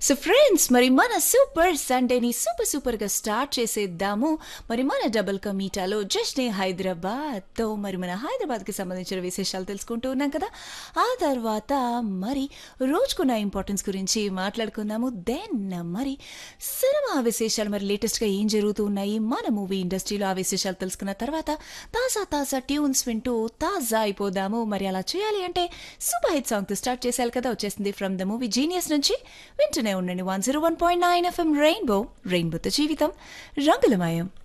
so friends మరి మన super సండేని సూపర్ సూపర్ గా స్టార్ట్ చేసేద్దాము మరి మన డబుల్ కమీటాలో జస్ట్ హైదరాబాద్ తో మరి మన హైదరాబాద్ కి సంబంధించిన విశేషాలు తెలుసుకుంటూ ఉన్నాం కదా ఆ తర్వాత మరి రోజుకున్న ఇంపార్టెన్స్ గురించి మాట్లాడుకుందాము దెన్ మరి సినిమా విశేషాలు మరి లేటెస్ట్ గా ఏం జరుగుతూ ఉన్నాయి మన మూవీ ఇండస్ట్రీలో ఆ విశేషాలు తెలుసుకున్న తర్వాత తాజా తాజా ట్యూన్స్ వింటూ తాజా అయిపోదాము మరి అలా చేయాలి అంటే సూపర్ హిట్ సాంగ్ తో స్టార్ట్ చేశారు కదా వచ్చేసింది ఫ్రమ్ ద మూవీ జీనియస్ నుంచి వింటూనే ఉండండి one zero one point nine FM rainbow రెయిన్బోతో జీవితం రంగులమయం